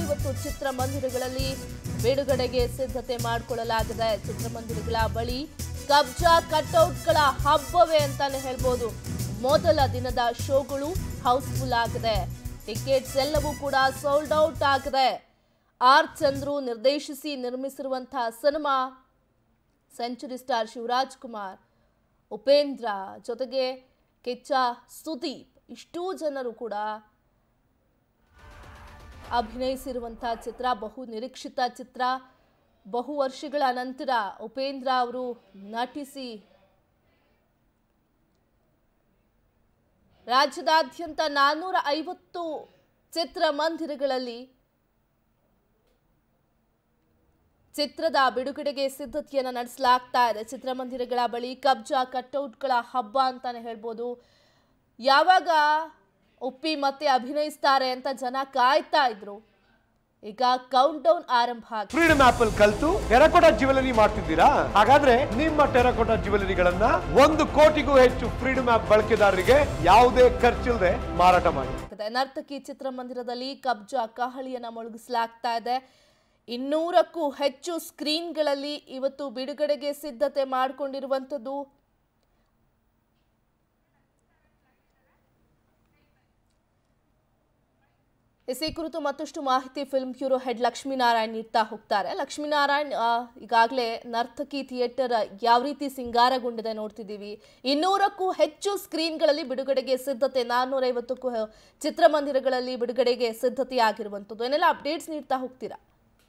ಇವತ್ತು ಚಿತ್ರಮಂದಿರಗಳಲ್ಲಿ ಬಿಡುಗಡೆಗೆ ಸಿದ್ಧತೆ ಮಾಡಿಕೊಳ್ಳಲಾಗಿದೆ ಚಿತ್ರಮಂದಿರಗಳ ಬಳಿ ಕಬ್ಜಾ ಕಟ್ಔಟ್ಗಳ ಹಬ್ಬವೇ ಅಂತಾನೆ ಹೇಳ್ಬೋದು ಮೊದಲ ದಿನದ ಶೋಗಳು ಹೌಸ್ಫುಲ್ ಆಗಿದೆ ಟಿಕೆಟ್ಸ್ ಎಲ್ಲವೂ ಕೂಡ ಸೋಲ್ಡ್ ಔಟ್ ಆಗಿದೆ ಆರ್ ಚಂದ್ರು ನಿರ್ದೇಶಿಸಿ ನಿರ್ಮಿಸಿರುವಂತಹ cinema century star Shivaraj Kumar Upendra ಜೊತೆಗೆ ಕಿಚ್ಚ ಸುದೀಪ್ ಇಷ್ಟೂ ಜನರು ಕೂಡ ಅಭಿನಯಿಸಿರುವಂತಹ ಚಿತ್ರ ಬಹು ನಿರೀಕ್ಷಿತ ಚಿತ್ರ ಬಹು ವರ್ಷಗಳ ನಂತರ ಉಪೇಂದ್ರ ಅವರು ನಟಿಸಿ ರಾಜ್ಯದಾದ್ಯಂತ ನಾನ್ನೂರ ಐವತ್ತು ಚಿತ್ರಮಂದಿರಗಳಲ್ಲಿ ಚಿತ್ರದ ಬಿಡುಗಡೆಗೆ ಸಿದ್ಧತೆಯನ್ನು ನಡೆಸಲಾಗ್ತಾ ಇದೆ ಚಿತ್ರಮಂದಿರಗಳ ಬಳಿ ಕಬ್ಜಾ ಕಟ್ಔಟ್ಗಳ ಹಬ್ಬ ಅಂತಾನೆ ಹೇಳ್ಬೋದು ಯಾವಾಗ ಒಪ್ಪಿ ಮತ್ತೆ ಅಭಿನಯಿಸ್ತಾರೆ ಅಂತ ಜನ ಕಾಯ್ತಾ ಇದ್ರು ಈಗ ಕೌಂಟ್ ಡೌನ್ ಆರಂಭ ಆಗಿದೆ ಫ್ರೀಡಮ್ ಆಪ್ ಅಲ್ಲಿ ಕಲ್ತು ಟೆರಕೋಟಾ ಜ್ಯುವೆಲರಿ ಮಾಡ್ತಿದ್ದೀರಾ ಹಾಗಾದ್ರೆ ನಿಮ್ಮ ಟೆರಕೋಟಾ ಜ್ಯುವೆಲರಿಗಳನ್ನ ಒಂದು ಕೋಟಿಗೂ ಹೆಚ್ಚು ಫ್ರೀಡಮ್ ಆಪ್ ಬಳಕೆದಾರರಿಗೆ ಯಾವುದೇ ಖರ್ಚಿಲ್ಲದೆ ಮಾರಾಟ ಮಾಡಿ ಆಗ್ತದೆ ನರ್ತಕಿ ಚಿತ್ರಮಂದಿರದಲ್ಲಿ ಕಬ್ಜಾ ಕಹಳಿಯನ್ನ ಮೊಳಗಿಸಲಾಗ್ತಾ ಇದೆ ಇನ್ನೂರಕ್ಕೂ ಹೆಚ್ಚು ಸ್ಕ್ರೀನ್ಗಳಲ್ಲಿ ಇವತ್ತು ಬಿಡುಗಡೆಗೆ ಸಿದ್ಧತೆ ಮಾಡಿಕೊಂಡಿರುವಂಥದ್ದು ಎಸ್ ಈ ಕುರಿತು ಮತ್ತಷ್ಟು ಮಾಹಿತಿ ಫಿಲ್ಮ್ ಬ್ಯೂರೋ ಹೆಡ್ ಲಕ್ಷ್ಮೀನಾರಾಯಣ್ ನೀಡ್ತಾ ಹೋಗ್ತಾರೆ ಲಕ್ಷ್ಮೀನಾರಾಯಣ್ ಆ, ಈಗಾಗಲೇ ನರ್ತಕಿ ಥಿಯೇಟರ್ ಯಾವ ರೀತಿ ಸಿಂಗಾರಗೊಂಡಿದೆ ನೋಡ್ತಿದ್ದೀವಿ ಇನ್ನೂರಕ್ಕೂ ಹೆಚ್ಚು ಸ್ಕ್ರೀನ್ಗಳಲ್ಲಿ ಬಿಡುಗಡೆಗೆ ಸಿದ್ಧತೆ ನಾನ್ನೂರೈವತ್ತಕ್ಕೂ ಹೆ- ಚಿತ್ರಮಂದಿರಗಳಲ್ಲಿ ಬಿಡುಗಡೆಗೆ ಸಿದ್ಧತೆ ಆಗಿರುವಂಥದ್ದು ಏನೆಲ್ಲ ಅಪ್ಡೇಟ್ಸ್ ನೀಡ್ತಾ ಹೋಗ್ತೀರಾ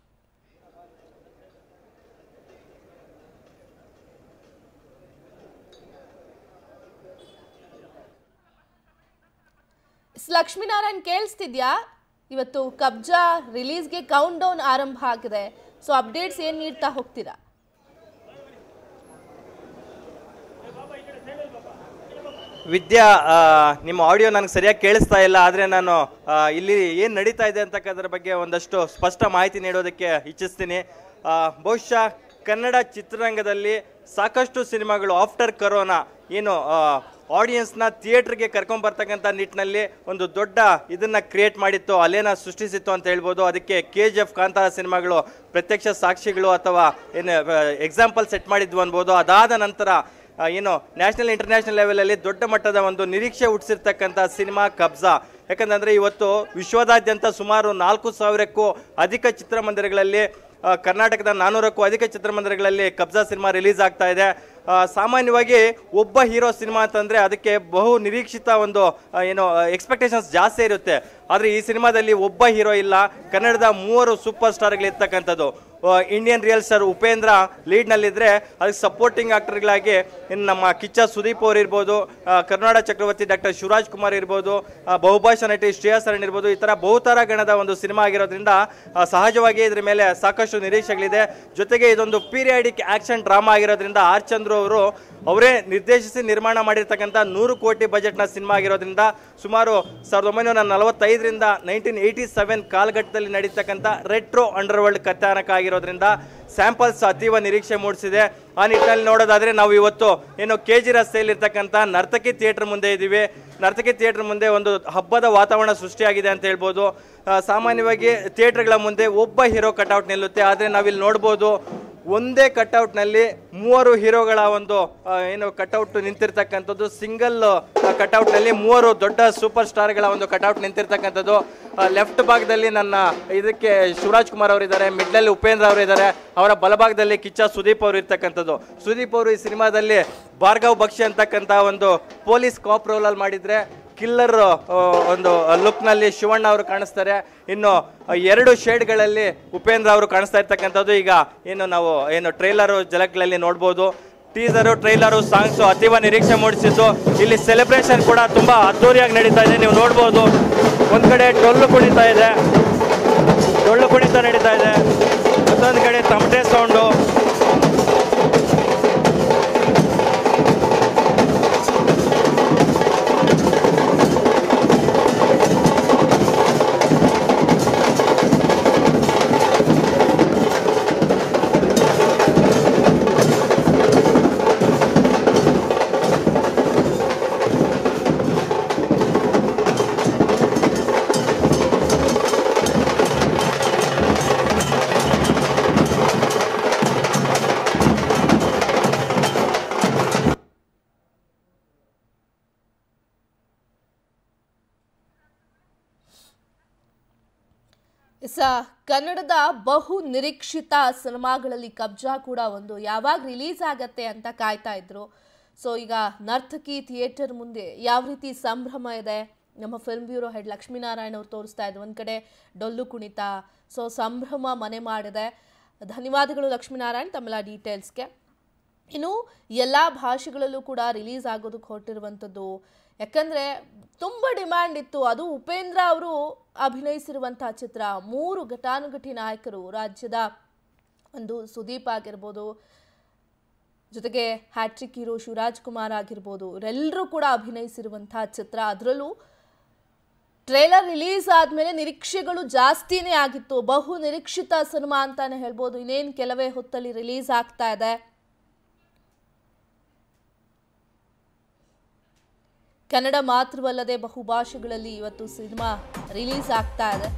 ಎಸ್ ಲಕ್ಷ್ಮೀನಾರಾಯಣ್ ಕೇಳಿಸ್ತಿದ್ಯಾ ಇವತ್ತು ಕಬ್ಜಾ ರಿಲೀಸ್ಗೆ ಕೌಂಟ್ ಡೌನ್ ಆರಂಭ ಆಗಿದೆ ಸೊ ಅಪ್ಡೇಟ್ಸ್ ಏನು ನೀಡ್ತಾ ಹೋಗ್ತೀರಾ ವಿದ್ಯಾ ಆ, ನಿಮ್ಮ ಆಡಿಯೋ ನನಗೆ ಸರಿಯಾಗಿ ಕೇಳಿಸ್ತಾ ಇಲ್ಲ ಆದರೆ ನಾನು ಆ, ಇಲ್ಲಿ ಏನು ನಡೀತಾ ಇದೆ ಅಂತಕ್ಕದ್ರ ಬಗ್ಗೆ ಒಂದಷ್ಟು ಸ್ಪಷ್ಟ ಮಾಹಿತಿ ನೀಡೋದಕ್ಕೆ ಇಚ್ಛಿಸ್ತೀನಿ ಆ, ಬಹುಶಃ ಕನ್ನಡ ಚಿತ್ರರಂಗದಲ್ಲಿ ಸಾಕಷ್ಟು ಸಿನಿಮಾಗಳು ಆಫ್ಟರ್ ಕರೋನಾ ಏನು ಆಡಿಯನ್ಸ್ನ ಥಿಯೇಟ್ರಿಗೆ ಕರ್ಕೊಂಬರ್ತಕ್ಕಂಥ ನಿಟ್ಟಿನಲ್ಲಿ ಒಂದು ದೊಡ್ಡ ಇದನ್ನ ಕ್ರಿಯೇಟ್ ಮಾಡಿತ್ತು ಅಲೇನ ಸೃಷ್ಟಿಸಿತ್ತು ಅಂತ ಹೇಳ್ಬೋದು ಅದಕ್ಕೆ ಕೆ ಜಿ ಎಫ್ ಕಾಂತಾರ ಸಿನಿಮಾಗಳು ಪ್ರತ್ಯಕ್ಷ ಸಾಕ್ಷಿಗಳು ಅಥವಾ ಏನು ಎಕ್ಸಾಂಪಲ್ ಸೆಟ್ ಮಾಡಿದ್ವು ಅನ್ಬೋದು ಅದಾದ ನಂತರ ಆ, ಏನು ನ್ಯಾಷನಲ್ ಇಂಟರ್ನ್ಯಾಷನಲ್ ಲೆವೆಲಲ್ಲಿ ದೊಡ್ಡ ಮಟ್ಟದ ಒಂದು ನಿರೀಕ್ಷೆ ಹುಟ್ಟಿಸಿರ್ತಕ್ಕಂಥ ಸಿನಿಮಾ ಕಬ್ಜಾ ಯಾಕಂತಂದ್ರೆ ಇವತ್ತು ವಿಶ್ವದಾದ್ಯಂತ ಸುಮಾರು ನಾಲ್ಕು ಸಾವಿರಕ್ಕೂ ಅಧಿಕ ಚಿತ್ರಮಂದಿರಗಳಲ್ಲಿ ಆ, ಕರ್ನಾಟಕದ ನಾನ್ನೂರಕ್ಕೂ ಅಧಿಕ ಚಿತ್ರಮಂದಿರಗಳಲ್ಲಿ ಕಬ್ಜಾ ಸಿನಿಮಾ ರಿಲೀಸ್ ಆಗ್ತಾ ಇದೆ ಆ, ಸಾಮಾನ್ಯವಾಗಿ ಒಬ್ಬ ಹೀರೋ ಸಿನಿಮಾ ಅಂತಂದ್ರೆ ಅದಕ್ಕೆ ಬಹು ನಿರೀಕ್ಷಿತ ಒಂದು ಆ, ಏನು ಎಕ್ಸ್ಪೆಕ್ಟೇಷನ್ಸ್ ಜಾಸ್ತಿ ಇರುತ್ತೆ ಆದರೆ ಈ ಸಿನಿಮಾದಲ್ಲಿ ಒಬ್ಬ ಹೀರೋ ಇಲ್ಲ ಕನ್ನಡದ ಮೂವರು ಸೂಪರ್ ಸ್ಟಾರ್ಗಳಿರ್ತಕ್ಕಂಥದ್ದು ಇಂಡಿಯನ್ ರಿಯಲ್ ಸ್ಟಾರ್ ಉಪೇಂದ್ರ ಲೀಡ್ನಲ್ಲಿದ್ದರೆ ಅದಕ್ಕೆ ಸಪೋರ್ಟಿಂಗ್ ಆಕ್ಟರ್ಗಳಾಗಿ ಇನ್ನು ನಮ್ಮ ಕಿಚ್ಚ ಸುದೀಪ್ ಅವ್ರು ಇರ್ಬೋದು ಆ, ಕರ್ನಾಟಕ ಚಕ್ರವರ್ತಿ ಡಾಕ್ಟರ್ ಶಿವರಾಜ್ ಕುಮಾರ್ ಇರ್ಬೋದು ಆ, ಬಹುಭಾಷಾ ನಟಿ ಶ್ರೇಯಾ ಸರಣ್ ಇರ್ಬೋದು ಈ ಥರ ಬಹುತರ ಗಣದ ಒಂದು ಸಿನಿಮಾ ಆಗಿರೋದ್ರಿಂದ ಆ, ಸಹಜವಾಗಿ ಇದ್ರ ಮೇಲೆ ಸಾಕಷ್ಟು ನಿರೀಕ್ಷೆಗಳಿದೆ ಜೊತೆಗೆ ಇದೊಂದು ಪೀರಿಯಾಡಿಕ್ ಆಕ್ಷನ್ ಡ್ರಾಮಾ ಆಗಿರೋದ್ರಿಂದ ಆರ್ ಚಂದ್ರು ಅವರು ಅವರೇ ನಿರ್ದೇಶಿಸಿ ನಿರ್ಮಾಣ ಮಾಡಿರ್ತಕ್ಕಂಥ ನೂರು ಕೋಟಿ ಬಜೆಟ್ನ ಸಿನಿಮಾ ಆಗಿರೋದ್ರಿಂದ ಸುಮಾರು ಸಾವಿರದ ಒಂಬೈನೂರ ನಲವತ್ತೈದರಿಂದ ನೈನ್ಟೀನ್ ಏಯ್ಟಿ ಸೆವೆನ್ ಕಾಲಘಟ್ಟದಲ್ಲಿ ನಡೀತಕ್ಕಂಥ ರೆಟ್ರೋ ಅಂಡರ್ವರ್ಲ್ಡ್ ಕಥಾನಕ ಆಗಿರೋದ್ರಿಂದ ಸ್ಯಾಂಪಲ್ಸ್ ಅತೀವ ನಿರೀಕ್ಷೆ ಮೂಡಿಸಿದೆ ಆ ನಿಟ್ಟಿನಲ್ಲಿ ನೋಡೋದಾದ್ರೆ ನಾವು ಇವತ್ತು ಏನು ಕೆ ಜಿ ರಸ್ತೆಯಲ್ಲಿ ಇರ್ತಕ್ಕಂಥ ನರ್ತಕಿ ಥಿಯೇಟರ್ ಮುಂದೆ ಇದ್ದೀವಿ ನರ್ತಕಿ ಥಿಯೇಟರ್ ಮುಂದೆ ಒಂದು ಹಬ್ಬದ ವಾತಾವರಣ ಸೃಷ್ಟಿಯಾಗಿದೆ ಅಂತ ಹೇಳ್ಬೋದು ಆ, ಸಾಮಾನ್ಯವಾಗಿ ಥಿಯೇಟರ್ಗಳ ಮುಂದೆ ಒಬ್ಬ ಹೀರೋ ಕಟ್ಔಟ್ ನಿಲ್ಲುತ್ತೆ ಆದರೆ ನಾವಿಲ್ಲಿ ನೋಡ್ಬೋದು ಒಂದೇ ಕಟ್ಔಟ್ನಲ್ಲಿ ಮೂವರು ಹೀರೋಗಳ ಒಂದು ಆ, ಏನು ಕಟ್ಔಟ್ ನಿಂತಿರ್ತಕ್ಕಂಥದ್ದು ಸಿಂಗಲ್ ಕಟ್ಔಟ್ನಲ್ಲಿ ಮೂವರು ದೊಡ್ಡ ಸೂಪರ್ ಸ್ಟಾರ್ಗಳ ಒಂದು ಕಟ್ಔಟ್ ನಿಂತಿರ್ತಕ್ಕಂಥದ್ದು ಲೆಫ್ಟ್ ಭಾಗದಲ್ಲಿ ನನ್ನ ಇದಕ್ಕೆ ಶಿವರಾಜ್ ಕುಮಾರ್ ಅವರು ಇದ್ದಾರೆ ಮಿಡ್ಲಲ್ಲಿ ಉಪೇಂದ್ರ ಅವರು ಇದ್ದಾರೆ ಅವರ ಬಲಭಾಗದಲ್ಲಿ ಕಿಚ್ಚ ಸುದೀಪ್ ಅವರು ಇರ್ತಕ್ಕಂಥದ್ದು ಸುದೀಪ್ ಅವರು ಈ ಸಿನಿಮಾದಲ್ಲಿ ಭಾರ್ಗವ್ ಬಕ್ಷಿ ಅಂತಕ್ಕಂಥ ಒಂದು ಪೊಲೀಸ್ ಕಾಪ್ ರೋಲಲ್ಲಿ ಮಾಡಿದ್ರೆ ಕಿಲ್ಲರ್ ಒಂದು ಲುಕ್ನಲ್ಲಿ ಶಿವಣ್ಣ ಅವರು ಕಾಣಿಸ್ತಾರೆ ಇನ್ನು ಎರಡು ಶೇಡ್ಗಳಲ್ಲಿ ಉಪೇಂದ್ರ ಅವರು ಕಾಣಿಸ್ತಾ ಇರ್ತಕ್ಕಂಥದ್ದು ಈಗ ಏನು ನಾವು ಏನು ಟ್ರೈಲರು ಜಲಕ್ಗಳಲ್ಲಿ ನೋಡ್ಬೋದು ಟೀಸರು ಟ್ರೈಲರು ಸಾಂಗ್ಸು ಅತೀವ ನಿರೀಕ್ಷೆ ಮೂಡಿಸಿದ್ದು ಇಲ್ಲಿ ಸೆಲೆಬ್ರೇಷನ್ ಕೂಡ ತುಂಬಾ ಅದ್ದೂರಿಯಾಗಿ ನಡೀತಾ ಇದೆ ನೀವು ನೋಡ್ಬೋದು ಒಂದ್ ಕಡೆ ಡೊಳ್ಳು ಕುಣಿತಾ ಇದೆ ಡೊಳ್ಳು ಕುಣಿತ ನಡೀತಾ ಇದೆ ಮತ್ತೊಂದು ಕಡೆ ತಮಟೆ ಸೌಂಡು ಸ ಕನ್ನಡದ ಬಹು ನಿರೀಕ್ಷಿತ ಸಿನಿಮಾಗಳಲ್ಲಿ ಕಬ್ಜಾ ಕೂಡ ಒಂದು ಯಾವಾಗ ರಿಲೀಸ್ ಆಗತ್ತೆ ಅಂತ ಕಾಯ್ತಾ ಇದ್ರು ಸೊ ಈಗ ನರ್ತಕಿ ಥಿಯೇಟರ್ ಮುಂದೆ ಯಾವ ರೀತಿ ಸಂಭ್ರಮ ಇದೆ ನಮ್ಮ ಫಿಲ್ಮ್ ಬ್ಯೂರೋ ಹೆಡ್ ಲಕ್ಷ್ಮೀನಾರಾಯಣ ಅವ್ರು ತೋರಿಸ್ತಾ ಇದ್ರು ಒಂದು ಕಡೆ ಡೊಳ್ಳು ಕುಣಿತ ಸೊ ಸಂಭ್ರಮ ಮನೆ ಮಾಡಿದೆ ಧನ್ಯವಾದಗಳು ಲಕ್ಷ್ಮೀನಾರಾಯಣ್ ತಮ್ಮೆಲ್ಲ ಡೀಟೇಲ್ಸ್ಗೆ ಇನ್ನು ಎಲ್ಲ ಭಾಷೆಗಳಲ್ಲೂ ಕೂಡ ರಿಲೀಸ್ ಆಗೋದಕ್ಕೆ ಹೊರಟಿರುವಂಥದ್ದು ಯಾಕಂದರೆ ತುಂಬ ಡಿಮ್ಯಾಂಡ್ ಇತ್ತು ಅದು ಉಪೇಂದ್ರ ಅವರು ಅಭಿನಯಿಸಿರುವಂತಹ ಚಿತ್ರ ಮೂರು ಘಟಾನುಘಟಿ ನಾಯಕರು ರಾಜ್ಯದ ಒಂದು ಸುದೀಪ್ ಆಗಿರ್ಬೋದು ಜೊತೆಗೆ ಹ್ಯಾಟ್ರಿಕ್ ಹೀರೋ ಶಿವರಾಜ್ ಕುಮಾರ್ ಆಗಿರ್ಬೋದು ಇವರೆಲ್ಲರೂ ಕೂಡ ಅಭಿನಯಿಸಿರುವಂತಹ ಚಿತ್ರ ಅದರಲ್ಲೂ ಟ್ರೇಲರ್ ರಿಲೀಸ್ ಆದಮೇಲೆ ನಿರೀಕ್ಷೆಗಳು ಜಾಸ್ತಿನೇ ಆಗಿತ್ತು ಬಹು ನಿರೀಕ್ಷಿತ ಸಿನಿಮಾ ಅಂತಾನೆ ಹೇಳ್ಬೋದು ಇನ್ನೇನು ಕೆಲವೇ ಹೊತ್ತಲ್ಲಿ ರಿಲೀಸ್ ಆಗ್ತಾ ಇದೆ ಕನ್ನಡ ಮಾತ್ರವಲ್ಲದೆ ಬಹುಭಾಷೆಗಳಲ್ಲಿ ಇವತ್ತು ಸಿನಿಮಾ ರಿಲೀಸ್ ಆಗ್ತಾ ಇದೆ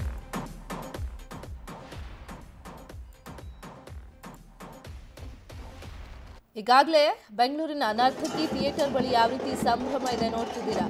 ಈಗಾಗಲೇ ಬೆಂಗಳೂರಿನ ನರ್ತಕಿ ಥಿಯೇಟರ್ ಬಳಿ ಯಾವ ರೀತಿ ಸಂಭ್ರಮ ಇದೆ ನೋಡ್ತಿದ್ದೀರಾ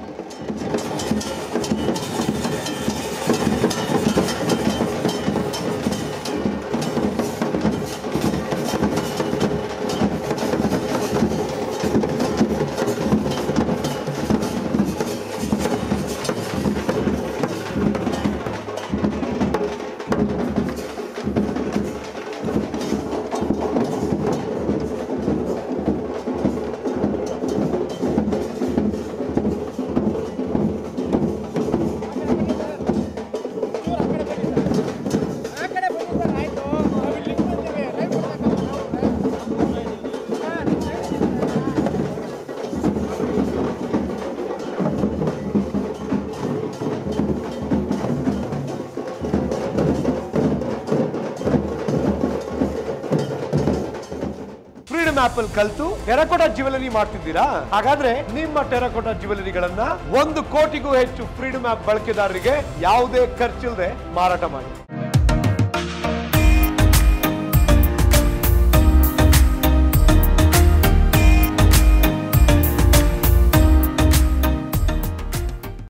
ಫ್ರೀಡಮ್ ಆಪ್ ಅಲ್ಲಿ ಕಲ್ತು ಟೆರಕೋಟಾ ಜ್ಯುವೆಲರಿ ಮಾಡ್ತಿದ್ದೀರಾ ಹಾಗಾದ್ರೆ ನಿಮ್ಮ ಟೆರಕೋಟಾ ಜ್ಯುವೆಲರಿಗಳನ್ನ ಒಂದು ಕೋಟಿಗೂ ಹೆಚ್ಚು ಫ್ರೀಡಮ್ ಆಪ್ ಬಳಕೆದಾರರಿಗೆ ಯಾವುದೇ ಖರ್ಚಿಲ್ಲದೆ ಮಾರಾಟ ಮಾಡಿ